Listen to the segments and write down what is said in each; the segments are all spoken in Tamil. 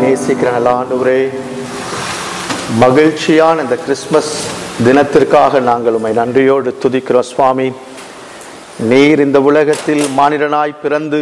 நேசிக்கிற நல்ல ஆண்டவரே மகிழ்ச்சியான இந்த கிறிஸ்மஸ் தினத்திற்காக நாங்கள் உம்மை நன்றியோடு துதிக்கிறோம் சுவாமி நீர் இந்த உலகத்தில் மானிடனாய் பிறந்து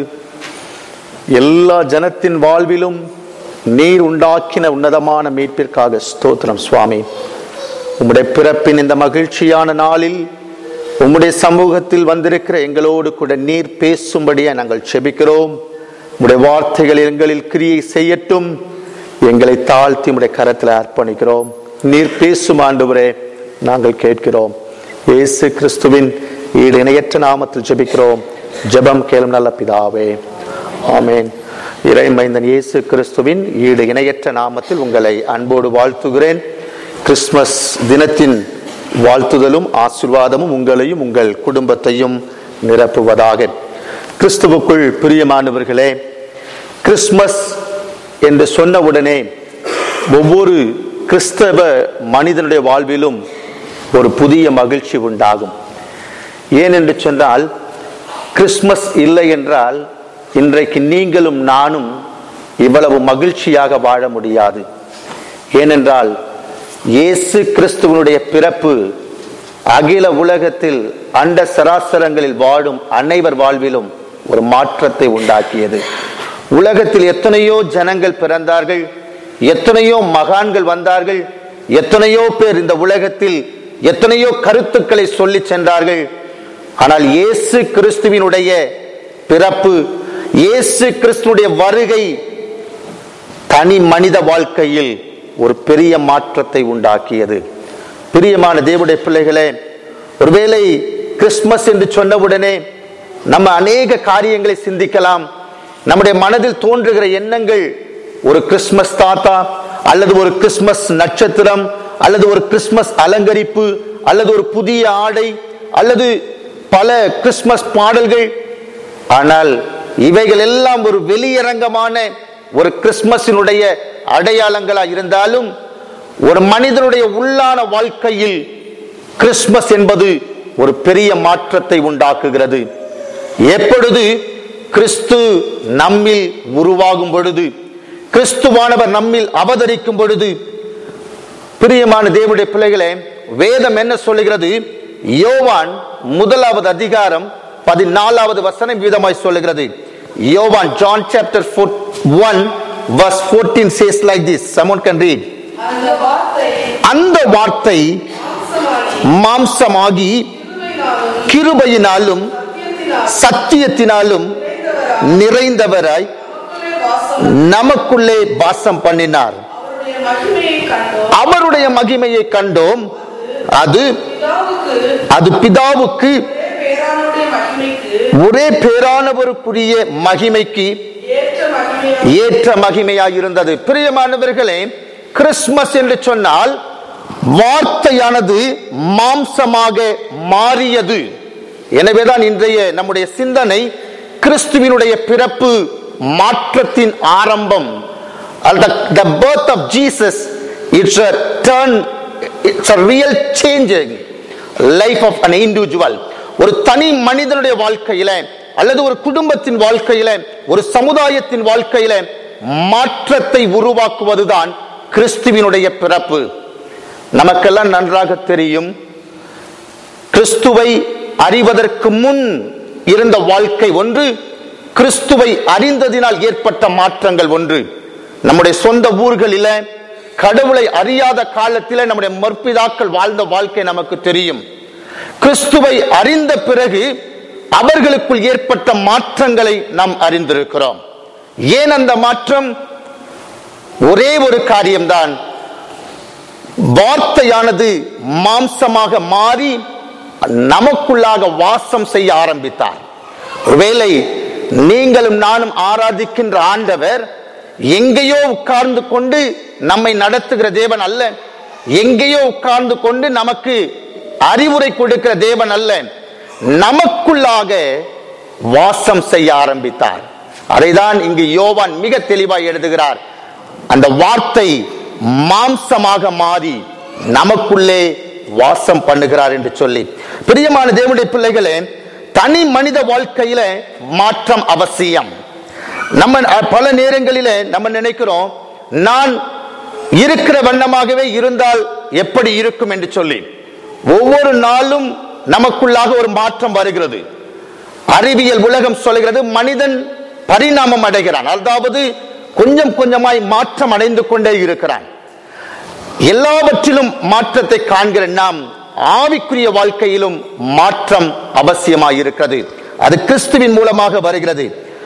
எல்லா ஜனத்தின் வாழ்விலும் நீர் உண்டாக்கின உன்னதமான மீட்பிற்காக ஸ்தோத்திரம் சுவாமி உம்முடைய பிறப்பின் இந்த மகிழ்ச்சியான நாளில் உம்முடைய சமூகத்தில் வந்திருக்கிற எங்களோடு கூட நீர் பேசும்படியே நாங்கள் செபிக்கிறோம் உம்முடைய வார்த்தைகள் எங்களில் கிரியை செய்யட்டும் எங்களை தாழ்த்தி உம்முடைய கரத்தில் அர்ப்பணிக்கிறோம் நீர் பேசும் ஆண்டவரே நாங்கள் கேட்கிறோம் இயேசு கிறிஸ்துவின் ஈடு இணையற்ற நாமத்தில் ஜெபிக்கிறோம் ஜெபம் கேளும் நல்ல பிதாவே ஆமேன் இறைமைந்தன் இயேசு கிறிஸ்துவின் ஈடு இணையற்ற நாமத்தில் உங்களை அன்போடு வாழ்த்துகிறேன் கிறிஸ்மஸ் தினத்தின் வாழ்த்துதலும் ஆசிர்வாதமும் உங்களையும் உங்கள் குடும்பத்தையும் நிரப்புவதாக கிறிஸ்துவுக்குள் பிரியமானவர்களே கிறிஸ்மஸ் என்று சொன்னவுடனே ஒவ்வொரு கிறிஸ்தவ மனிதனுடைய வாழ்விலும் ஒரு புதிய மகிழ்ச்சி உண்டாகும் ஏனென்று சொன்னால் கிறிஸ்மஸ் இல்லை என்றால் இன்றைக்கு நீங்களும் நானும் இவ்வளவு மகிழ்ச்சியாக வாழ முடியாது ஏனென்றால் இயேசு கிறிஸ்துவனுடைய பிறப்பு அகில உலகத்தில் அண்ட சராசரங்களில் வாழும் அனைவர் வாழ்விலும் ஒரு மாற்றத்தை உண்டாக்கியது உலகத்தில் எத்தனையோ ஜனங்கள் பிறந்தார்கள் எத்தனையோ மகான்கள் வந்தார்கள் எத்தனையோ பேர் இந்த உலகத்தில் எத்தனையோ கருத்துக்களை சொல்லி சென்றார்கள் ஆனால் இயேசு கிறிஸ்துவினுடைய பிறப்பு இயேசு கிறிஸ்துடைய வருகை தனி மனித வாழ்க்கையில் ஒரு பெரிய மாற்றத்தை உண்டாக்கியது பிரியமான தேவடைய பிள்ளைகளே ஒருவேளை கிறிஸ்துமஸ் என்று சொன்னவுடனே நம்ம அநேக காரியங்களை சிந்திக்கலாம் நம்முடைய மனதில் தோன்றுகிற எண்ணங்கள் ஒரு கிறிஸ்துமஸ் தாத்தா அல்லது ஒரு கிறிஸ்துமஸ் நட்சத்திரம் அல்லது ஒரு கிறிஸ்துமஸ் அலங்கரிப்பு அல்லது ஒரு புதிய ஆடை அல்லது பல கிறிஸ்துமஸ் பாடல்கள் ஆனால் இவைகள் எல்லாம் ஒரு வெளியரங்கமான ஒரு கிறிஸ்துமஸினுடைய அடையாளங்களா இருந்தாலும் ஒரு மனிதனுடைய உள்ளான வாழ்க்கையில் கிறிஸ்துமஸ் என்பது ஒரு பெரிய மாற்றத்தை உண்டாக்குகிறது எப்பொழுது கிறிஸ்து நம்மில் உருவாகும் பொழுது கிறிஸ்துவானவர் நம்மில் அவதரிக்கும் பொழுது பிரியமான தேவனுடைய பிள்ளைகளே வேதம் என்ன சொல்லுகிறது யோவான் முதலாவது அதிகாரம் பதினாலாவது வசனம் விதமாய் சொல்லுகிறது யோவான் John chapter one verse 14 says like this someone can read அந்த வார்த்தை அந்த வார்த்தை மாம்சமாகி மாம்சமாகி கிருபையினாலும் கிருபையினாலும் சத்தியத்தினாலும் சத்தியத்தினாலும் நிறைந்தவராய் நமக்குள்ளே வாசம் நமக்குள்ளே வாசம் பண்ணினார் அவருடைய மகிமையை கண்டோம் அவருடைய மகிமையை கண்டோம் அது பிதாவுக்கு அது பிதாவுக்கு ஒரே பேரானுடைய மகிமைக்கு ஒரே பேரானவருக்குரிய மகிமைக்கு ஏற்ற மகிமை ஏற்ற மகிமையாயிருந்தது பிரியமானவர்களே கிறிஸ்துமஸ் என்று சொன்னால் வார்த்தையானது மாம்சமாக மாறியது எனவேதான் இன்றைய நம்முடைய சிந்தனை கிறிஸ்துவினுடைய பிறப்பு மாற்றத்தின் ஆரம்பம் the birth of jesus it's a turn it's a real changing life of an individual ஒரு தனி மனிதனுடைய வாழ்க்கையில அல்லது ஒரு குடும்பத்தின் வாழ்க்கையில ஒரு சமுதாயத்தின் வாழ்க்கையில மாற்றத்தை உருவாக்குவதுதான் கிறிஸ்துவினுடைய பிறப்பு நமக்கெல்லாம் நன்றாக தெரியும் கிறிஸ்துவை அறிவதற்கு முன் இருந்த வாழ்க்கை ஒன்று கிறிஸ்துவை அறிந்ததினால் ஏற்பட்ட மாற்றங்கள் ஒன்று நம்முடைய சொந்த ஊர்களில கடவுளை அறியாத காலத்தில நம்முடைய மற்பிதாக்கள் வாழ்ந்த வாழ்க்கை நமக்கு தெரியும் கிறிஸ்துவை அறிந்த பிறகு அவர்களுக்குள் ஏற்பட்ட மாற்றங்களை நாம் அறிந்திருக்கிறோம் ஏன் அந்த மாற்றம் ஒரே ஒரு காரியம்தான் வார்த்தையானது மாம்சமாக மாறி நமக்குள்ளாக வாசம் செய்ய ஆரம்பித்தார் ஒருவேளை நீங்களும் நானும் ஆராதிக்கின்ற ஆண்டவர் எங்கேயோ உட்கார்ந்து கொண்டு நம்மை நடத்துகிற தேவன் அல்ல எங்கேயோ உட்கார்ந்து கொண்டு நமக்கு அறிவுரை கொடுக்கிற தேவன் அல்ல நமக்குள்ளாக வாசம் செய்ய ஆரம்பித்தார் அதைதான் இங்கு யோவான் மிக தெளிவாய் எழுதுகிறார் அந்த வார்த்தை மாம்சமாக மாறி நமக்குள்ளே வாசம் பண்ணுகிறார் என்று சொல்லி பிரியமான தேவனுடைய பிள்ளைகளே தனி மனித வாழ்க்கையில மாற்றம் அவசியம் நம்ம அஹ், பல நேரங்களில நம்ம நினைக்கிறோம் நான் இருக்கிற வண்ணமாகவே இருந்தால் எப்படி இருக்கும் என்று சொல்லி ஒவ்வொரு நாளும் நமக்குள்ளாக ஒரு மாற்றம் வருகிறது அறிவியல் உலகம் சொல்கிறது மனிதன் பரிணாமம் அடைகிறான் அதாவது கொஞ்சம் கொஞ்சமாய் மாற்றம் அடைந்து கொண்டே இருக்கிறான் எல்லாவற்றிலும் மாற்றத்தை காண்கிற நாம் ஆவிக்குரிய வாழ்க்கையிலும் மாற்றம் அவசியமாய் இருக்கிறது அது கிறிஸ்துவின் மூலமாக வருகிறது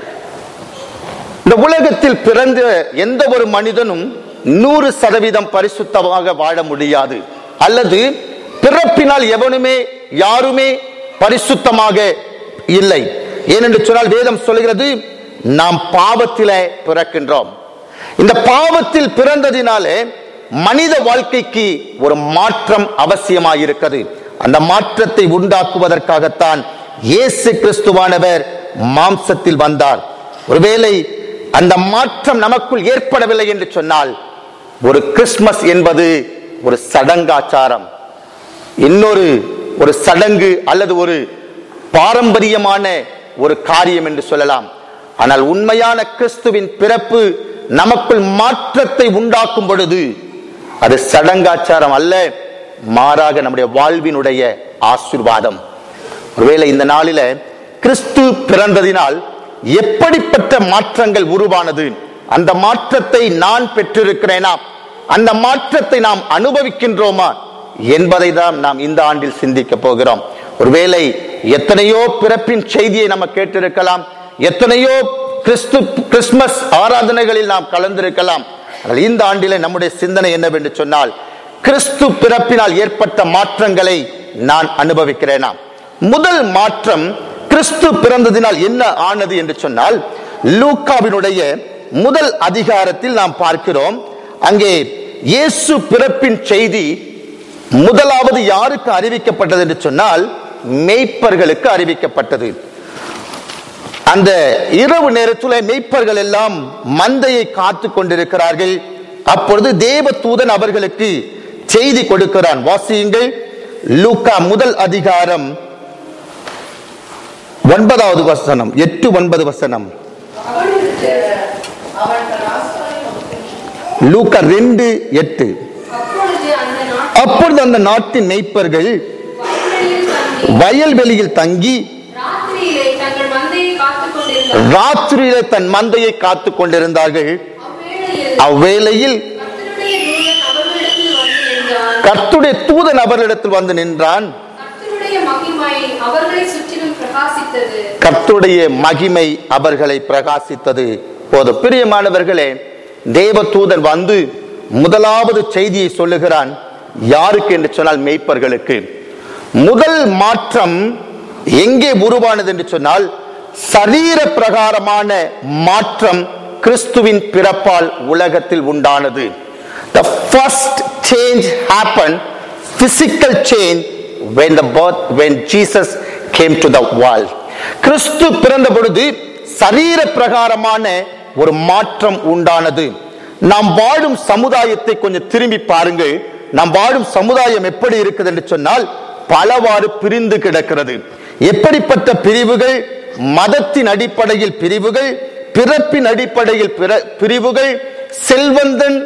இந்த உலகத்தில் பிறந்த எந்த ஒரு மனிதனும் நூறு சதவீதம் பரிசுத்தமாக வாழ முடியாது அல்லது பிறப்பினால் எவனுமே யாருமே பரிசுத்தமாக இல்லை ஏனென்று சொன்னால் வேதம் சொல்கிறது நாம் பாவத்திலே பிறக்கின்றோம் இந்த பாவத்தில் பிறந்ததினாலே மனித வாழ்க்கைக்கு ஒரு மாற்றம் அவசியமாயிருக்கிறது அந்த மாற்றத்தை உண்டாக்குவதற்காகத்தான் இயேசு கிறிஸ்துவானவர் மாம்சத்தில் வந்தார் ஒருவேளை அந்த மாற்றம் நமக்குள் ஏற்படவில்லை என்று சொன்னால் ஒரு கிறிஸ்மஸ் என்பது ஒரு சடங்காச்சாரம் இன்னொரு ஒரு சடங்கு அல்லது ஒரு பாரம்பரியமான ஒரு காரியம் என்று சொல்லலாம் ஆனால் உண்மையான கிறிஸ்துவின் பிறப்பு நமக்குள் மாற்றத்தை உண்டாக்கும் பொழுது அது சடங்காச்சாரம் அல்ல மாறாக நம்முடைய வாழ்வினுடைய ஆசீர்வாதம் ஒருவேளை இந்த நாளில கிறிஸ்து பிறந்ததினால் எப்படிப்பட்ட மாற்றங்கள் உருவானது அந்த மாற்றத்தை நான் பெற்றிருக்கிறேனா அந்த மாற்றத்தை நாம் அனுபவிக்கின்றோமா என்பதை தான் நாம் இந்த ஆண்டில் சிந்திக்க போகிறோம் ஒருவேளை எத்தனையோ பிறப்பின் செய்தியை நம்ம கேட்டிருக்கலாம் எத்தனையோ கிறிஸ்து கிறிஸ்துமஸ் ஆராதனைகளில் நாம் கலந்திருக்கலாம் ஆனால் இந்த ஆண்டிலே நம்முடைய சிந்தனை என்னவென்று சொன்னால் கிறிஸ்து பிறப்பினால் ஏற்பட்ட மாற்றங்களை நான் அனுபவிக்கிறேனா முதல் மாற்றம் கிறிஸ்து பிறந்ததினால் என்ன ஆனது என்று சொன்னால் லூக்காவினுடைய முதல் அதிகாரத்தில் நாம் பார்க்கிறோம் அங்கே இயேசு பிறப்பின் செய்தி முதலாவது யாருக்கு அறிவிக்கப்பட்டது என்று சொன்னால் மெய்ப்பர்களுக்கு அறிவிக்கப்பட்டது அந்த இரவு நேரத்தில் மெய்ப்பர்கள் எல்லாம் மந்தையை காத்து கொண்டிருக்கிறார்கள் அப்பொழுது தேவ தூதன் அவர்களுக்கு செய்தி கொடுக்கிறான் வாசியுங்கள் லூக்கா முதல் அதிகாரம் ஒன்பதாவது வசனம் எட்டு ஒன்பது வசனம் அவனுக்கு அவன் தன் ஆசானை நோக்கி, லூக்கா ரெண்டு எட்டு அப்பொழுது அந்த நாட்டு அப்பொழுது அந்த நாட்டின் மெய்ப்பர்கள் வயல்வெளியில் தங்கி வயல்வெளியில் தங்கி ராத்திரியிலே தங்கள் மந்தையை காத்துக் கொண்டிருந்தார் ராத்திரியிலே தன் மந்தையை காத்து கொண்டிருந்தார்கள் அவ்வேளையில் அவ்வேளையில் கர்த்தருடைய தூதன் அவர்களிடத்தில் வந்து கர்த்துடைய தூதன் அவர்களிடத்தில் வந்து நின்றான் நின்றான் கர்த்தருடைய மகிமை அவர்களை சுற்றிலும் பிரகாசித்தது கர்த்தருடைய மகிமை அவர்களை பிரகாசித்தது போது பிரியமானவர்களே தேவ தூதன் வந்து முதலாவது செய்தியை சொல்லுகிறான் யாருக்கு என்று சொன்னால் மெய்ப்பர்களுக்கு முதல் மாற்றம் எங்கே உருவானது என்று சொன்னால் சரீர பிரகாரமான மாற்றம் கிறிஸ்துவின் பிறப்பால் உலகத்தில் உண்டானது the first change happened physical change when the birth when jesus came to the world கிறிஸ்து பிறந்த பொழுது சரீர பிரகாரமான ஒரு மாற்றம் உண்டானது நாம் வாழும் சமுதாயத்தை கொஞ்சம் திரும்பி பாருங்கள் நாம் வாழும் சமுதாயம் எப்படி இருக்குது என்று சொன்னால் பலவாறு பிரிந்து கிடக்கிறது எப்படிப்பட்ட பிரிவுகள் மதத்தின் அடிப்படையில் பிரிவுகள் பிறப்பின் அடிப்படையில் பிற- பிரிவுகள் செல்வந்தன்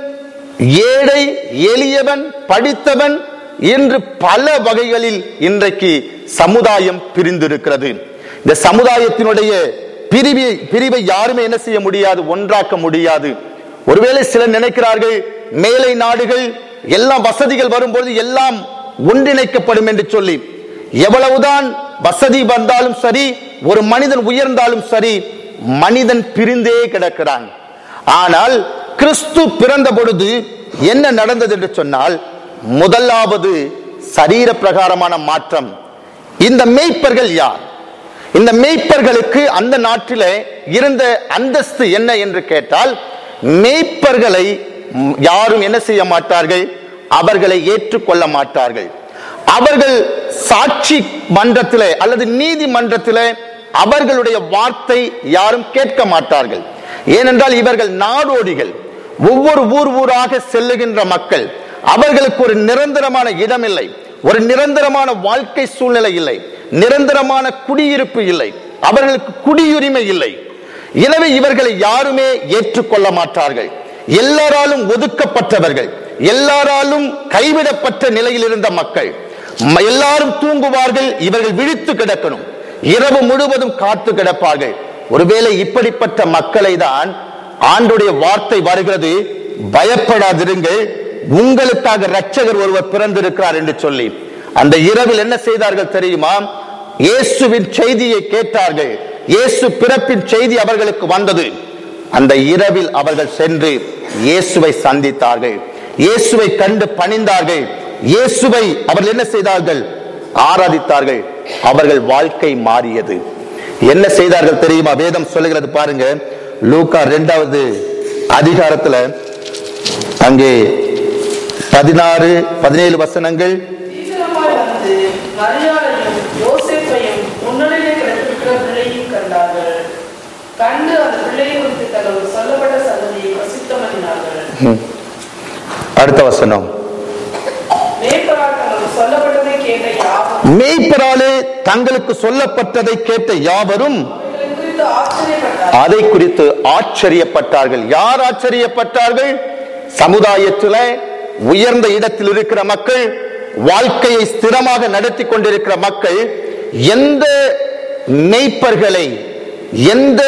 ஏழை எளியவன் படித்தவன் என்று பல வகைகளில் இன்றைக்கு சமுதாயம் பிரிந்திருக்கிறது இந்த சமுதாயத்தினுடைய பிரிவை பிரிவை யாருமே என்ன செய்ய முடியாது ஒன்றாக்க முடியாது ஒருவேளை சிலர் நினைக்கிறார்கள் மேலை நாடுகள் எல்லாம் வசதிகள் வரும்போது எல்லாம் ஒன்றிணைக்கப்படும் என்று சொல்லி எவ்வளவுதான் வசதி வந்தாலும் சரி ஒரு மனிதன் உயர்ந்தாலும் சரி மனிதன் பிரிந்தே கிடக்கிறான் ஆனால் கிறிஸ்து பிறந்த பொழுது என்ன நடந்தது என்று சொன்னால் முதலாவது சரீர பிரகாரமான மாற்றம் இந்த மேய்ப்பர்கள் யார் இந்த மேய்ப்பர்களுக்கு அந்த நாட்டிலே இருந்த அந்தஸ்து என்ன என்று கேட்டால் மேய்ப்பர்களை ம், யாரும் என்ன செய்ய மாட்டார்கள் அவர்களை ஏற்றுக்கொள்ள மாட்டார்கள் அவர்கள் சாட்சி மன்றத்திலே அல்லது நீதிமன்றத்திலே அவர்களுடைய வார்த்தை யாரும் கேட்க மாட்டார்கள் ஏனென்றால் இவர்கள் நாடோடிகள் ஒவ்வொரு ஊர் ஊராக செல்லுகின்ற மக்கள் அவர்களுக்கு ஒரு நிரந்தரமான இடம் இல்லை ஒரு நிரந்தரமான வாழ்க்கை சூழ்நிலை இல்லை நிரந்தரமான குடியிருப்பு இல்லை அவர்களுக்கு குடியுரிமை இல்லை எனவே இவர்களை யாருமே ஏற்றுக்கொள்ள மாட்டார்கள் எல்லாராலும் ஒதுக்கப்பட்டவர்கள் எல்லாராலும் கைவிடப்பட்ட நிலையில் இருந்த மக்கள் ம- எல்லாரும் தூங்குவார்கள் இவர்கள் விழித்து கிடக்கணும் இரவு முழுவதும் காத்து கிடப்பார்கள் ஒருவேளை இப்படிப்பட்ட மக்களை தான் ஆண்டுடைய வார்த்தை வருகிறது பயப்படாதிருங்கள் உங்களுக்காக இரட்சகர் ஒருவர் பிறந்திருக்கிறார் என்று சொல்லி அந்த இரவில் என்ன செய்தார்கள் தெரியுமா இயேசுவின் செய்தியை கேட்டார்கள் இயேசு பிறப்பின் செய்தி அவர்களுக்கு வந்தது அந்த இரவில் அவர்கள் சென்று இயேசுவை சந்தித்தார்கள் இயேசுவை கண்டு பணிந்தார்கள் இயேசுவை அவர்கள் என்ன செய்தார்கள் ஆராதித்தார்கள் அவர்கள் வாழ்க்கை மாறியது என்ன செய்தார்கள் தெரியுமா வேதம் சொல்லுகிறது பாருங்க லூக்கா இரண்டாவது அதிகாரத்துல அங்கே பதினாறு பதினேழு வசனங்கள் சீக்கிரமாய் வந்து மரியாதையும் யோசேப்பையும் முன்னணியிலே கிடக்கிற பிள்ளையும் கண்டார்கள் கண்டு அந்த பிள்ளையை குறித்து தங்களுக்கு சொல்லப்பட்ட சந்ததியை பிரசித்தமதினார்கள் ம். அடுத்த வசனம் மேய்ப்பரால் தங்களுக்கு சொல்லப்பட்டதை கேட்ட யாவும் மேய்ப்பராலே தங்களுக்கு சொல்லப்பட்டதை கேட்ட யாவரும் அவைகளை குறித்து ஆச்சரியப்பட்டார் அதை குறித்து ஆச்சரியப்பட்டார்கள் யார் ஆச்சரியப்பட்டார்கள் சமுதாயத்தில உயர்ந்த இடத்தில் இருக்கிற மக்கள் வாழ்க்கையை ஸ்திரமாக நடத்தி கொண்டிருக்கிற மக்கள் எந்த மெய்ப்பர்களை எந்த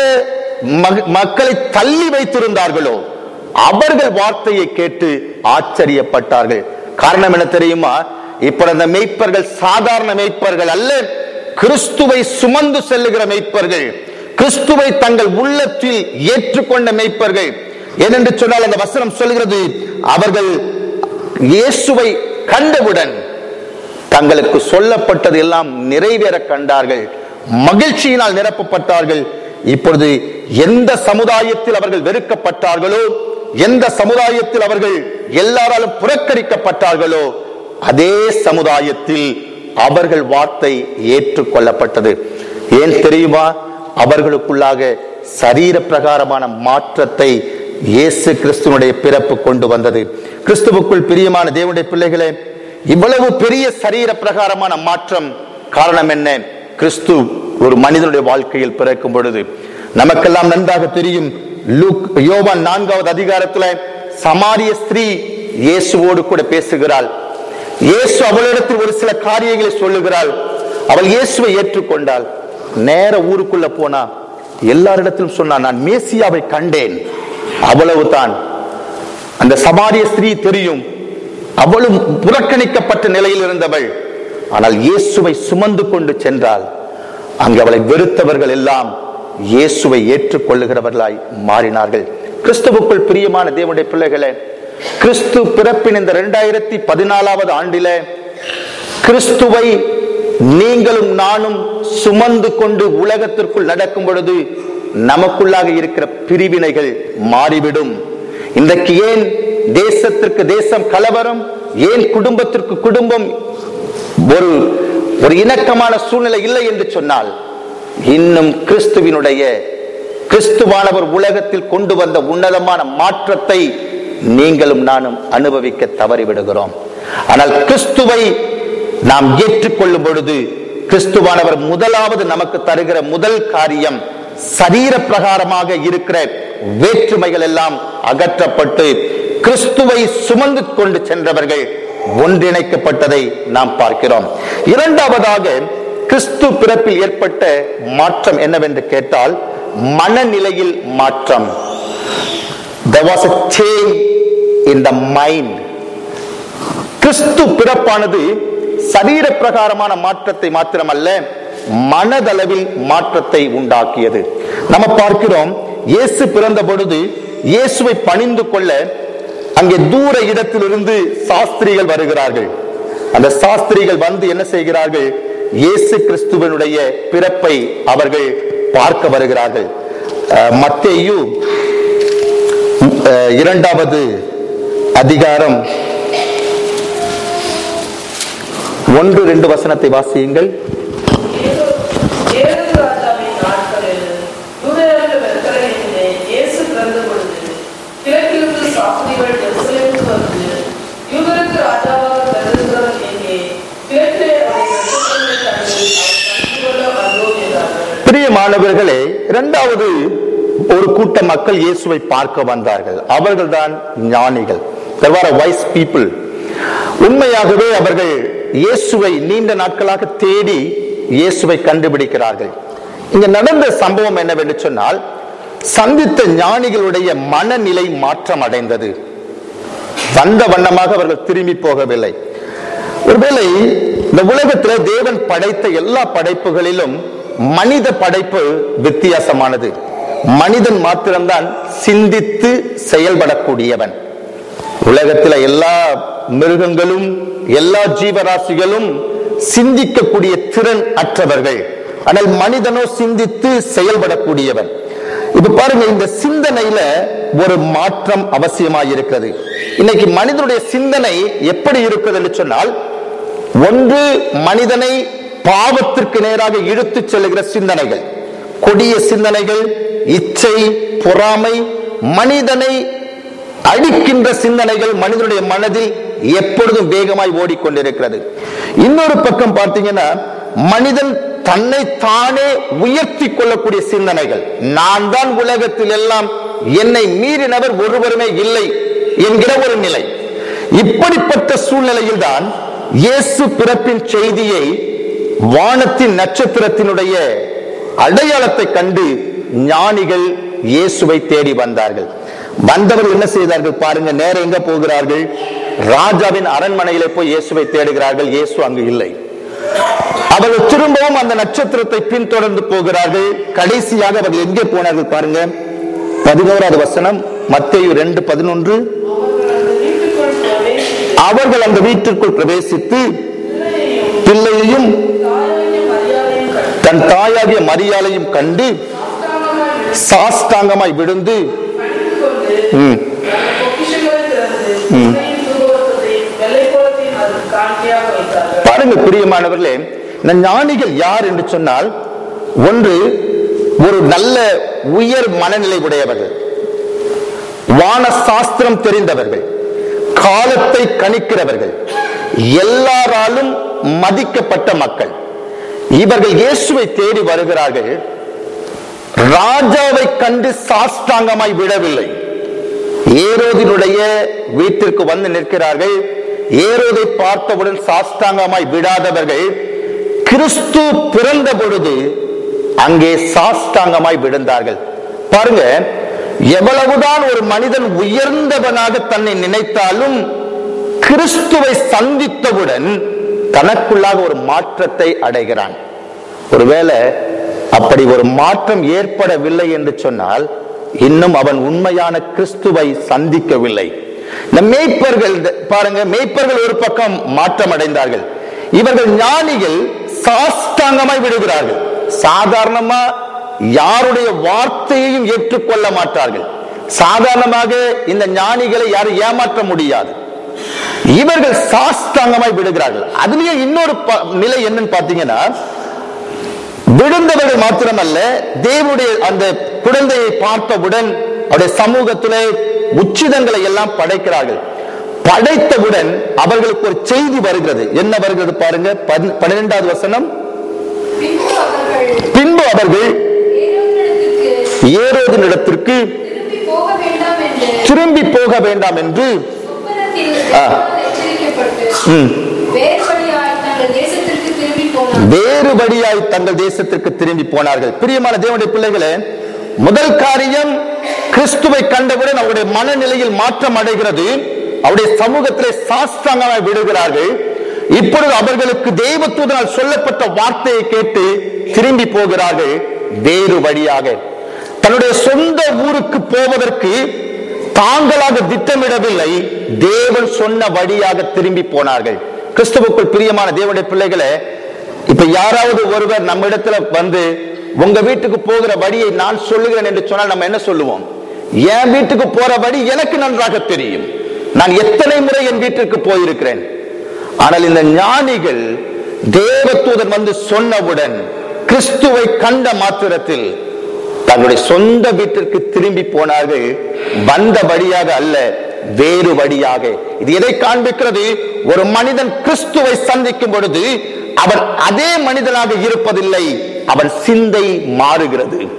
மக- மக்களை தள்ளி வைத்திருந்தார்களோ அவர்கள் வார்த்தையை கேட்டு ஆச்சரியப்பட்டார்கள் காரணம் என்ன தெரியுமா இப்ப அந்த மெய்ப்பர்கள் சாதாரண மெய்ப்பர்கள் அல்ல கிறிஸ்துவை சுமந்து செல்லுகிற மெய்ப்பர்கள் கிறிஸ்துவை தங்கள் உள்ளத்தில் ஏற்றுக்கொண்ட மெய்ப்பர்கள் ஏனென்று சொன்னால் அந்த வசனம் சொல்கிறது அவர்கள் இயேசுவை கண்டவுடன் தங்களுக்கு சொல்லப்பட்டது எல்லாம் நிறைவேற கண்டார்கள் மகிழ்ச்சியினால் நிரப்பப்பட்டார்கள் இப்பொழுது எந்த சமுதாயத்தில் அவர்கள் வெறுக்கப்பட்டார்களோ எந்த சமுதாயத்தில் அவர்கள் எல்லாராலும் புறக்கணிக்கப்பட்டார்களோ அதே சமுதாயத்தில் அவர்கள் வார்த்தை ஏற்றுக்கொள்ளப்பட்டது ஏன் தெரியுமா அவர்களுக்குள்ளாக சரீர பிரகாரமான மாற்றத்தை இயேசு கிறிஸ்துவனுடைய பிறப்பு கொண்டு வந்தது கிறிஸ்துவுக்குள் பிரியமான தேவனுடைய பிள்ளைகளே இவ்வளவு பெரிய சரீர பிரகாரமான மாற்றம் காரணம் என்ன கிறிஸ்து ஒரு மனிதனுடைய வாழ்க்கையில் பிறக்கும் பொழுது நமக்கெல்லாம் நன்றாக தெரியும் லூக் யோவான் நான்காவது அதிகாரத்துல சமாரிய ஸ்திரீ இயேசுவோடு கூட பேசுகிறாள் இயேசு அவளிடத்தில் ஒரு சில காரியங்களை சொல்லுகிறாள் அவள் இயேசுவை ஏற்றுக்கொண்டாள் நேர ஊருக்குள்ள போனா எல்லாரிடத்திலும் சொன்னா நான் மேசியாவை கண்டேன் அவ்வளவுதான் அந்த சமாரிய ஸ்திரீ தெரியும் அவளும் புறக்கணிக்கப்பட்ட நிலையில் இருந்தவள் ஆனால் இயேசுவை சுமந்து கொண்டு சென்றாள் அங்கு அவளை வெறுத்தவர்கள் எல்லாம் இயேசுவை ஏற்றுக்கொள்ளுகிறவர்களாய் மாறினார்கள் கிறிஸ்துவுக்குள் பிரியமான தேவனுடைய பிள்ளைகளே கிறிஸ்து பிறப்பின் இந்த இரண்டாயிரத்தி பதினாலாவது ஆண்டிலே கிறிஸ்துவை நீங்களும் நானும் சுமந்து கொண்டு உலகத்திற்குள் நடக்கும் பொழுது நமக்குள்ளாக இருக்கிற பிரிவினைகள் மாறிவிடும் இன்றைக்கு ஏன் தேசத்திற்கு தேசம் கலவரம் ஏன் குடும்பத்திற்கு குடும்பம் ஒரு ஒரு இணக்கமான சூழ்நிலை இல்லை என்று சொன்னால் இன்னும் கிறிஸ்துவினுடைய கிறிஸ்துவானவர் உலகத்தில் கொண்டு வந்த உன்னதமான மாற்றத்தை நீங்களும் நானும் அனுபவிக்க தவறிவிடுகிறோம் ஆனால் கிறிஸ்துவை நாம் ஏற்றுக்கொள்ளும் பொழுது கிறிஸ்துவானவர் முதலாவது நமக்கு தருகிற முதல் காரியம் சரீர பிரகாரமாக இருக்கிற வேற்றுமைகள் எல்லாம் அகற்றப்பட்டு கிறிஸ்துவை சுமந்து கொண்டு சென்றவர்கள் ஒன்றிணைக்கப்பட்டதை நாம் பார்க்கிறோம் இரண்டாவதாக கிறிஸ்து பிறப்பில் ஏற்பட்ட மாற்றம் என்னவென்று கேட்டால் மனநிலையில் மாற்றம் there was a change in the mind கிறிஸ்து பிறப்பானது சரீர பிரகாரமான மாற்றத்தை மாத்திரமல்ல மனதளவில் மாற்றத்தை உண்டாக்கியது நம்ம பார்க்கிறோம் இயேசு பிறந்த பொழுது இயேசுவை பணிந்து கொள்ள அங்கே தூர இடத்திலிருந்து சாஸ்திரிகள் வருகிறார்கள் அந்த சாஸ்திரிகள் வந்து என்ன செய்கிறார்கள் இயேசு கிறிஸ்துவனுடைய பிறப்பை அவர்கள் பார்க்க வருகிறார்கள் அஹ், மத்தேயு அஹ், இரண்டாவது அதிகாரம் ஒன்று ரெண்டு வசனத்தை வாசியுங்கள் ஏழு ராஜாவின் நாட்களில் யூதேயர்கள் பெத்லகேமிலே இயேசு பிறந்த பொழுது கிழக்கிலிருந்து சாஸ்திரிகள் எருசலேமுக்கு வந்து யூதருக்கு ராஜாவாக பிறந்திருக்கிறவன் எங்கே கிழக்கிலே அவரை நட்சத்திரங்களைக் கண்டு அவரை கண்டுகொள்ள வந்தோம் என்றார்கள் பிரியமானவர்களே இரண்டாவது ஒரு கூட்ட மக்கள் இயேசுவை பார்க்க வந்தார்கள் அவர்கள்தான் ஞானிகள் there were wise people உண்மையாகவே அவர்கள் இயேசுவை நீண்ட நாட்களாக தேடி இயேசுவை கண்டுபிடிக்கிறார்கள் இங்க நடந்த சம்பவம் என்னவென்று சொன்னால் சந்தித்த ஞானிகளுடைய மனநிலை மாற்றம் அடைந்தது வந்த வண்ணமாக அவர்கள் திரும்பி போகவில்லை ஒருவேளை இந்த உலகத்தில் தேவன் படைத்த எல்லா படைப்புகளிலும் மனித படைப்பு வித்தியாசமானது மனிதன் மாத்திரம்தான் சிந்தித்து செயல்படக்கூடியவன் உலகத்தில் எல்லா மிருகங்களும் எல்லா ஜீவராசிகளும் சிந்திக்கக்கூடிய திறன் அற்றவர்கள் ஆனால் மனிதனோ சிந்தித்து செயல்படக்கூடியவன் இப்ப பாருங்க இந்த சிந்தனையில ஒரு மாற்றம் அவசியமாக இருக்கிறது இன்னைக்கு மனிதனுடைய சிந்தனை எப்படி இருக்குது என்று சொன்னால் ஒன்று மனிதனை பாவத்திற்கு நேராக இழுத்துச் செல்லுகிற சிந்தனைகள் கொடிய சிந்தனைகள் இச்சை பொறாமை மனிதனை அழிக்கின்ற சிந்தனைகள் மனிதனுடைய மனதில் எப்பொழுதும் வேகமாய் ஓடிக்கொண்டிருக்கிறது இன்னொரு பக்கம் பார்த்தீங்கன்னா மனிதன் தன்னை தானே உயர்த்தி கொள்ளக்கூடிய சிந்தனைகள் நான் தான் உலகத்தில் எல்லாம் என்னை மீறினவர் ஒருவருமே இல்லை என்கிற ஒரு நிலை இப்படிப்பட்ட சூழ்நிலையில் தான் இயேசு பிறப்பின் செய்தியை வானத்தின் நட்சத்திரத்தினுடைய அடையாளத்தை கண்டு ஞானிகள் இயேசுவை தேடி வந்தார்கள் வந்தவர் என்ன செய்தார்கள் பாருங்க நேரம் எங்க போகிறார்கள் ராஜாவின் அரண்மனையிலே போய் இயேசுவை தேடுகிறார்கள் இயேசு அங்கு இல்லை அவர்கள் திரும்பவும் அந்த நட்சத்திரத்தை பின்தொடர்ந்து போகிறார்கள் கடைசியாக அவர்கள் எங்கே போனார்கள் பாருங்க பதினோராவது வசனம் மத்தேயு ரெண்டு பதினொன்று அவர்கள் அந்த வீட்டுக்குள் பிரவேசித்து அவர்கள் அந்த வீட்டிற்குள் பிரவேசித்து பிள்ளையையும் பிள்ளையையும் தாயாகிய மரியாதையும் கண்டு தன் தாயாகிய மரியாதையும் கண்டு சாஷ்டாங்கமாய் சாஷ்டாங்கமாய் விழுந்து பணிந்து கொண்டு ம், தங்கள் பொக்கிஷங்களை திறந்து பிள்ளையின் துருவத்தையும் வெள்ளைக்கோலத்தையும் அதற்கு காணிக்கையாக வைத்தார்கள் பாருங்க பிரியமானவர்களே இந்த ஞானிகள் யார் என்று சொன்னால் ஒன்று ஒரு நல்ல உயர் மனநிலை உடையவர்கள் வான சாஸ்திரம் தெரிந்தவர்கள் காலத்தை கணிக்கிறவர்கள் எல்லாராலும் மதிக்கப்பட்ட மக்கள் இவர்கள் இயேசுவை தேடி வருகிறார்கள் ராஜாவை கண்டு சாஷ்டாங்கமாய் விடவில்லை ஏரோதினுடைய வீட்டிற்கு வந்து நிற்கிறார்கள் ஏரோதை பார்த்தவுடன் சாஷ்டாங்கமாய் விடாதவர்கள் கிறிஸ்து பிறந்த பொழுது அங்கே சாஷ்டாங்கமாய் விழுந்தார்கள் பாருங்க எவ்வளவுதான் ஒரு மனிதன் உயர்ந்தவனாக தன்னை நினைத்தாலும் கிறிஸ்துவை சந்தித்தவுடன் தனக்குள்ளாக ஒரு மாற்றத்தை அடைகிறான் ஒருவேளை அப்படி ஒரு மாற்றம் ஏற்படவில்லை என்று சொன்னால் இன்னும் அவன் உண்மையான கிறிஸ்துவை சந்திக்கவில்லை இந்த மேய்ப்பர்கள் பாருங்க மேய்ப்பர்கள் ஒரு பக்கம் மாற்றம் அடைந்தார்கள் இவர்கள் ஞானிகள் சாஷ்டாங்கமாய் விடுகிறார்கள் சாதாரணமா யாருடைய வார்த்தையையும் ஏற்றுக்கொள்ள மாட்டார்கள் சாதாரணமாக இந்த ஞானிகளை யாரும் ஏமாற்ற முடியாது இவர்கள் சாஷ்டாங்கமாய் விடுகிறார்கள் அதுலயே இன்னொரு ப- நிலை என்னன்னு பாத்தீங்கன்னா விழுந்தவர்கள் மாத்திரமல்ல தேவனுடைய அந்த குழந்தையை பார்த்தவுடன் அவருடைய சமூகத்திலே உச்சிதங்களை எல்லாம் படைக்கிறார்கள் படைத்தவுடன் அவர்களுக்கு ஒரு செய்தி வருகிறது என்ன வருகிறது பாருங்க பன்- பன்னிரெண்டாவது வசனம் பின்பு அவர்கள் பின்பு அவர்கள் ஏரோதிடத்திற்கு ஏரோதினிடத்திற்கு திரும்பி போக வேண்டாம் என்று திரும்பி போக வேண்டாம் என்று சொப்பனத்தில் ஆ. தேவனால் எச்சரிக்கப்பட்டு ம், வேறு வழியாய் தங்கள் தேசத்திற்கு திரும்பி போனார் வேறுபடியாய் தங்கள் தேசத்திற்கு திரும்பி போனார்கள் பிரியமான தேவனுடைய பிள்ளைகளே முதல் காரியம் கிறிஸ்துவை கண்டவுடன் அவருடைய மனநிலையில் மாற்றம் அடைகிறது அவருடைய சமூகத்திலே சாஸ்திரங்களாய் விடுகிறார்கள் இப்பொழுது அவர்களுக்கு தேவதூதனால் சொல்லப்பட்ட வார்த்தையை கேட்டு திரும்பி போகிறார்கள் வேறு வழியாக தன்னுடைய சொந்த ஊருக்கு போவதற்கு தாங்களாக திட்டமிடவில்லை தேவன் சொன்ன வழியாக திரும்பி போனார்கள் கிறிஸ்துவுக்குள் பிரியமான தேவனுடைய பிள்ளைகளே இப்ப யாராவது ஒருவர் நம்ம இடத்துல வந்து உங்க வீட்டுக்கு போகிற வழியை நான் சொல்லுகிறேன் என்று சொன்னால் நம்ம என்ன சொல்லுவோம் என் வீட்டுக்கு போற வழி எனக்கு நன்றாக தெரியும் நான் எத்தனை முறை என் வீட்டிற்கு போயிருக்கிறேன் ஆனால் இந்த ஞானிகள் தேவதூதன் வந்து சொன்னவுடன் கிறிஸ்துவை கண்ட மாத்திரத்தில் தங்களுடைய சொந்த வீட்டிற்கு திரும்பி போனார்கள் வந்த வழியாக அல்ல வேறு வழியாக இது எதை காண்பிக்கிறது ஒரு மனிதன் கிறிஸ்துவை சந்திக்கும் பொழுது அவன் அதே மனிதனாக இருப்பதில்லை அவன் சிந்தை மாறுகிறது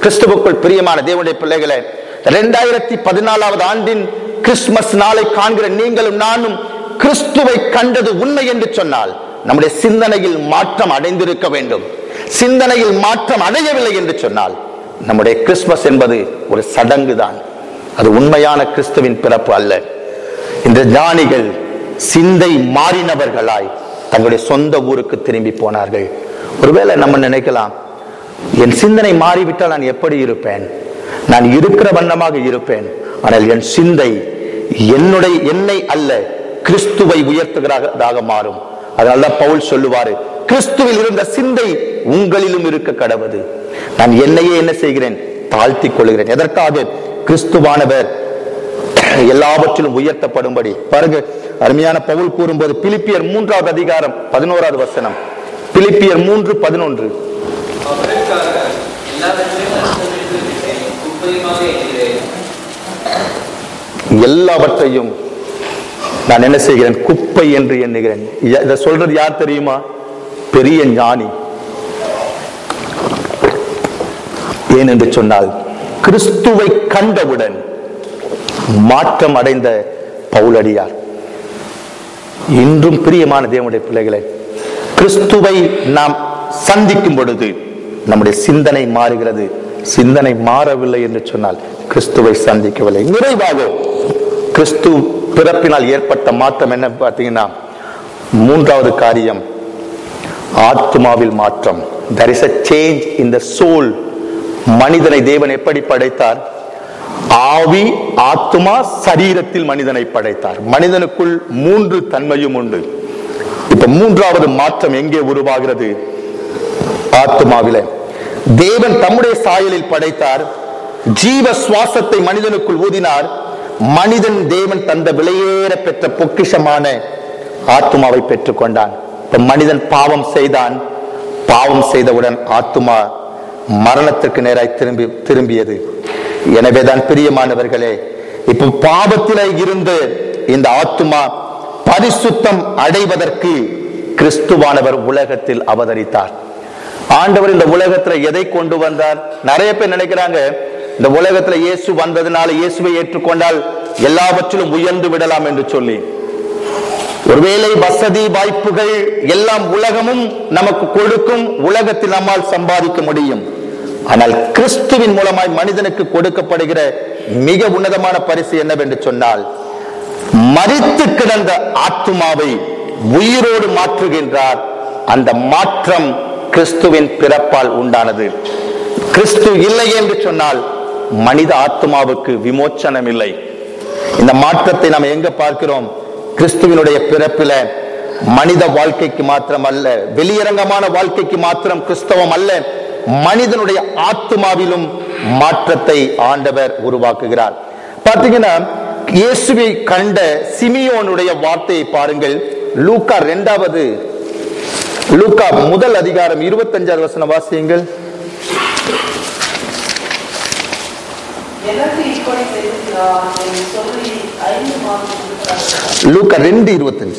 கிறிஸ்துவுக்குள் பிரியமான தேவனுடைய பிள்ளைகளே இரண்டாயிரத்தி பதினாலாவது ஆண்டின் கிறிஸ்துமஸ் நாளை காண்கிற நீங்களும் நானும் கிறிஸ்துவை கண்டது உண்மை என்று சொன்னால் நம்முடைய சிந்தனையில் மாற்றம் அடைந்திருக்க வேண்டும் சிந்தனையில் மாற்றம் அடையவில்லை என்று சொன்னால் நம்முடைய கிறிஸ்துமஸ் என்பது ஒரு சடங்கு தான் அது உண்மையான கிறிஸ்துவின் பிறப்பு அல்ல இந்த ஞானிகள் சிந்தை மாறினவர்களாய் தங்களுடைய சொந்த ஊருக்கு திரும்பி போனார்கள் ஒருவேளை நம்ம நினைக்கலாம் என் சிந்தனை மாறிவிட்டால் நான் எப்படி இருப்பேன் நான் இருக்கிற வண்ணமாக இருப்பேன் ஆனால் என் சிந்தை என்னுடைய என்னை அல்ல கிறிஸ்துவை உயர்த்துகிறதாக மாறும் அதனால்தான் பவுல் சொல்லுவாரு கிறிஸ்துவில் இருந்த சிந்தை உங்களிலும் இருக்க கடவுது நான் என்னையே என்ன செய்கிறேன் தாழ்த்திக் கொள்கிறேன் எதற்காக கிறிஸ்துவானவர் எல்லாவற்றிலும் உயர்த்தப்படும்படி பாருங்க அருமையான பவுல் கூறும்போது பிலிப்பியர் மூன்றாவது அதிகாரம் பதினோராவது வசனம் பிலிப்பியர் மூன்று பதினொன்று அவருக்காக எல்லாவற்றையும் நஷ்டமிட்டு குப்பையுமாக இருக்கிறேன் எல்லாவற்றையும் நான் என்ன செய்கிறேன் குப்பை என்று எண்ணுகிறேன் இ- இதை சொல்றது யார் தெரியுமா பெரிய ஞானி ஏன் என்று சொன்னால் கிறிஸ்துவை கண்டவுடன் மாற்றம் அடைந்த பவுலடியார் இன்றும் பிரியமான தேவனுடைய பிள்ளைகளே கிறிஸ்துவை நாம் சந்திக்கும் பொழுது நம்முடைய சிந்தனை மாறுகிறது சிந்தனை மாறவில்லை என்று சொன்னால் கிறிஸ்துவை சந்திக்கவில்லை நிறைவாக கிறிஸ்து பிறப்பினால் ஏற்பட்ட மாற்றம் என்ன பார்த்தீங்கன்னா மூன்றாவது காரியம் ஆத்மாவில் மாற்றம் there is a change in the soul மனிதனை தேவன் எப்படி படைத்தார் ஆவி ஆத்மா சரீரத்தில் மனிதனை படைத்தார் மனிதனுக்குள் மூன்று தன்மையும் உண்டு இப்ப மூன்றாவது மாற்றம் எங்கே உருவாகிறது ஆத்மாவிலே தேவன் தம்முடைய சாயலில் படைத்தார் ஜீவ சுவாசத்தை மனிதனுக்குள் ஊதினார் மனிதன் தேவன் தந்த விலையேற பெற்ற பொக்கிஷமான ஆத்மாவை பெற்றுக்கொண்டான் இப்ப மனிதன் பாவம் செய்தான் பாவம் செய்தவுடன் ஆத்மா மரணத்திற்கு நேராய் திரும்பி திரும்பியது எனவேதான் பிரியமானவர்களே இப்போ பாவத்திலே இருந்து இந்த ஆத்மா பரிசுத்தம் அடைவதற்கு கிறிஸ்துவானவர் உலகத்தில் அவதரித்தார் ஆண்டவர் இந்த உலகத்துல எதை கொண்டு வந்தார் நிறைய பேர் நினைக்கிறாங்க இந்த உலகத்துல இயேசு வந்ததுனால இயேசுவை ஏற்றுக்கொண்டால் எல்லாவற்றிலும் உயர்ந்து விடலாம் என்று சொல்லி ஒருவேளை வசதி வாய்ப்புகள் எல்லாம் உலகமும் நமக்கு கொடுக்கும் உலகத்தில் நம்மால் சம்பாதிக்க முடியும் ஆனால் கிறிஸ்துவின் மூலமாய் மனிதனுக்கு கொடுக்கப்படுகிற மிக உன்னதமான பரிசு என்னவென்று சொன்னால் மரித்து கிடந்த ஆத்துமாவை உயிரோடு மாற்றுகின்றார் அந்த மாற்றம் கிறிஸ்துவின் பிறப்பால் உண்டானது கிறிஸ்து இல்லை என்று சொன்னால் மனித ஆத்மாவுக்கு விமோச்சனம் இல்லை இந்த மாற்றத்தை நாம் எங்க பார்க்கிறோம் கிறிஸ்துவினுடைய பிறப்பில மனித வாழ்க்கைக்கு மாத்திரம் அல்ல வெளியரங்கமான வாழ்க்கைக்கு மாத்திரம் கிறிஸ்தவம் அல்ல மனிதனுடைய ஆத்மாவிலும் மாற்றத்தை ஆண்டவர் உருவாக்குகிறார் பாத்தீங்கன்னா இயேசுவை கண்ட சிமியோனுடைய வார்த்தையை பாருங்கள் லூக்கா இரண்டாவது லூக்கா முதல் அதிகாரம் இருபத்தஞ்சாவது வசனம் வாசியுங்கள் எனக்கு இப்படி செய்திருக்கிறார் என்று சொல்லி ஐந்து மாதம் இருக்கிறார் லூக்கா ரெண்டு இருபத்தஞ்சு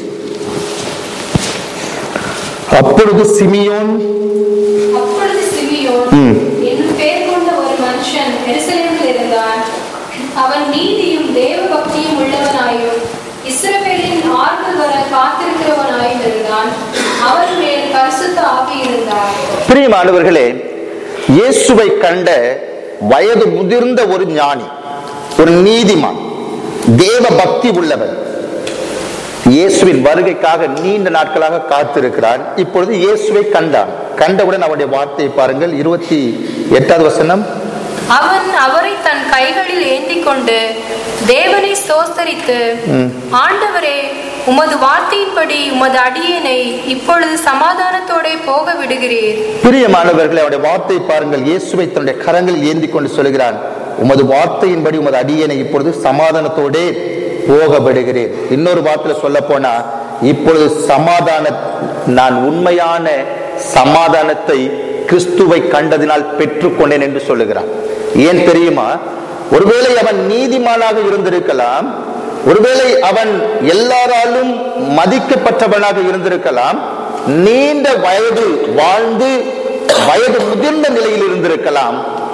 அப்பொழுது சிமியோன் அப்பொழுது சிமியோன் ம். என்னும் பெயர் கொண்ட ஒரு மனுஷன் எருசலேமில் இருந்தான் அவன் நீதியும் தேவ பக்தியும் உள்ளவனாயும் இஸ்ரவேலின் ஆறுதல் வர காத்திருக்கிறவனாயும் இருந்தான் அவன் மேல் பரிசுத்த ஆவி இருந்தார் பிரியமானவர்களே இயேசுவை கண்ட வயது முதிர்ந்த ஒரு ஞானி ஒரு நீதிமான் தேவ பக்தி உள்ளவர் இயேசுவின் வருகைக்காக நீண்ட நாட்களாக காத்திருக்கிறார் இப்பொழுது இயேசுவை கண்டான் கண்டவுடன் அவருடைய வார்த்தையை பாருங்கள் இருபத்தி எட்டாவது வசனம் அவன் அவரை தன் கைகளில் ஏந்தி கொண்டு தேவனை ஸ்தோத்தரித்து ஆண்டவரே உமது வார்த்தையின்படி உமது அடியேனை இப்பொழுது சமாதானத்தோட போக விடுகிறீர் பிரியமானவர்களே அவருடைய வார்த்தை பாருங்கள் இயேசுவை தன்னுடைய கரங்களில் ஏந்தி கொண்டு சொல்கிறான் உமது வார்த்தையின்படி உமது அடியேனை இப்பொழுது சமாதானத்தோடே போக விடுகிறேன் இன்னொரு வார்த்தையில சொல்ல போனா இப்பொழுது சமாதான நான் உண்மையான சமாதானத்தை கிறிஸ்துவை கண்டதினால் பெற்றுக்கொண்டேன் என்று சொல்லுகிறான் ஏன் தெரியுமா ஒருவேளை அவன் நீதிமானாக இருந்திருக்கலாம் ஒருவேளை அவன் எல்லாராலும் மதிக்கப்பட்டவனாக இருந்திருக்கலாம் நீண்ட வயது வாழ்ந்து வயது முதிர்ந்த நிலையில் இருந்திருக்கலாம்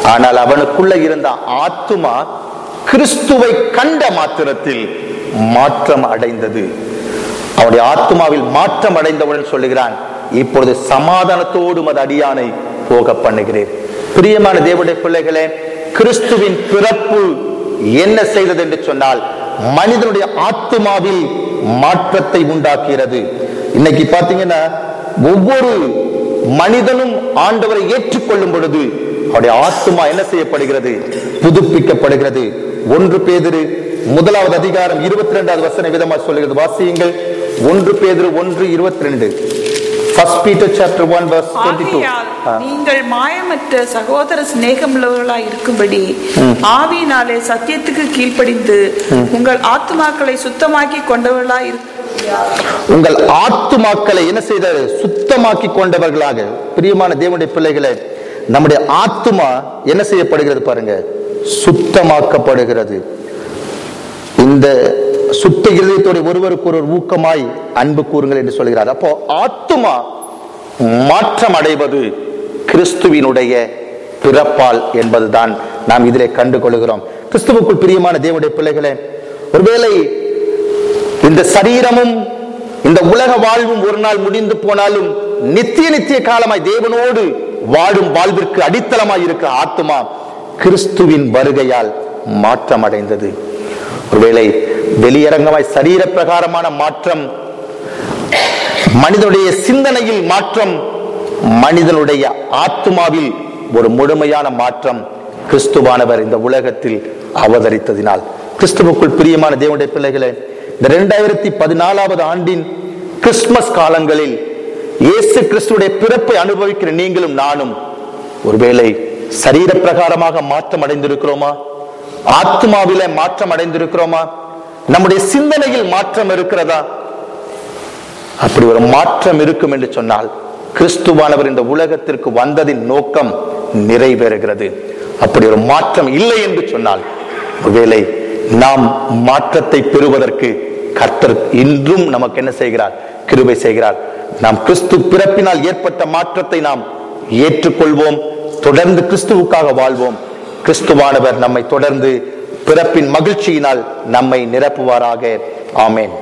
ஆனால் அவனுக்குள்ள இருந்த ஆத்துமா கிறிஸ்துவை கண்ட மாத்திரத்தில் மாற்றம் அடைந்தது அவனுடைய ஆத்மாவில் மாற்றம் அடைந்தவுடன் சொல்லுகிறான் இப்பொழுது சமாதானத்தோடு மது அடியானை போக பண்ணுகிறேன் பிரியமான தேவனுடைய பிள்ளைகளே கிறிஸ்துவின் பிறப்பு என்ன செய்தது என்று சொன்னால் மனிதனுடைய ஆத்மாவில் மாற்றத்தை உண்டாக்குகிறது இன்னைக்கு பாத்தீங்கன்னா ஒவ்வொரு மனிதனும் ஆண்டவரை ஏற்றுக்கொள்ளும் பொழுது அவருடைய ஆத்மா என்ன செய்யப்படுகிறது புதுப்பிக்கப்படுகிறது ஒன்று பேதிரு முதலாவது அதிகாரம் இருபத்தி ரெண்டாவது வசன விதமா சொல்லுகிறது வாசியுங்கள் ஒன்று பேதிரு ஒன்று இருபத்தி ரெண்டு first Peter chapter one verse twenty two ஆகையால் நீங்கள் மாயமற்ற சகோதர சிநேகமுள்ளவர்களாய் இருக்கும்படி ஆவியினாலே சத்தியத்துக்கு கீழ்ப்படிந்து உங்கள் ஆத்துமாக்களை சுத்தமாக்கி கொண்டவர்களாய் இருக்க உங்கள் ஆத்துமாக்களை என்ன செய்தாரு சுத்தமாக்கி கொண்டவர்களாக பிரியமான தேவனுடைய பிள்ளைகளை நம்முடைய ஆத்துமா என்ன செய்யப்படுகிறது பாருங்க சுத்தமாக்கப்படுகிறது இந்த சுத்த இருதயத்தோட ஒருவருக்கு ஒருவர் ஊக்கமாய் அன்பு கூறுங்கள் என்று சொல்கிறார் அப்போ ஆத்துமா மாற்றம் அடைவது கிறிஸ்துவினுடைய பிறப்பால் என்பதுதான் நாம் இதிலே கண்டு கொள்கிறோம் கிறிஸ்துவுக்குள் பிரியமான தேவனுடைய பிள்ளைகளே ஒருவேளை இந்த சரீரமும் இந்த உலக வாழ்வும் ஒரு நாள் முடிந்து போனாலும் நித்திய நித்திய காலமாய் தேவனோடு வாழும் வாழ்விற்கு அடித்தளமாய் இருக்கிற ஆத்மா கிறிஸ்துவின் வருகையால் மாற்றம் அடைந்தது ஒருவேளை வெளியரங்கமாய் சரீர பிரகாரமான மாற்றம் மனிதனுடைய சிந்தனையில் மாற்றம் மனிதனுடைய ஆத்மாவில் ஒரு முழுமையான மாற்றம் கிறிஸ்துவானவர் இந்த உலகத்தில் அவதரித்ததினால் கிறிஸ்துவுக்குள் பிரியமான தேவனுடைய பிள்ளைகளே இந்த இரண்டாயிரத்தி பதினாலாவது ஆண்டின் கிறிஸ்துமஸ் காலங்களில் இயேசு கிறிஸ்துடைய பிறப்பை அனுபவிக்கிற நீங்களும் நானும் ஒருவேளை சரீர பிரகாரமாக மாற்றம் அடைந்திருக்கிறோமா ஆத்மாவில மாற்றம் அடைந்திருக்கிறோமா நம்முடைய சிந்தனையில் மாற்றம் இருக்கிறதா அப்படி ஒரு மாற்றம் இருக்கும் என்று சொன்னால் கிறிஸ்துவானவர் இந்த உலகத்திற்கு வந்ததின் நோக்கம் நிறைவேறுகிறது அப்படி ஒரு மாற்றம் இல்லை என்று சொன்னால் ஒருவேளை நாம் மாற்றத்தை பெறுவதற்கு கர்த்தர் இன்றும் நமக்கு என்ன செய்கிறார் கிருபை செய்கிறார் நாம் கிறிஸ்து பிறப்பினால் ஏற்பட்ட மாற்றத்தை நாம் ஏற்றுக்கொள்வோம் தொடர்ந்து கிறிஸ்துவுக்காக வாழ்வோம் கிறிஸ்துவானவர் நம்மை தொடர்ந்து பிறப்பின் மகிழ்ச்சியினால் நம்மை நிரப்புவாராக ஆமேன்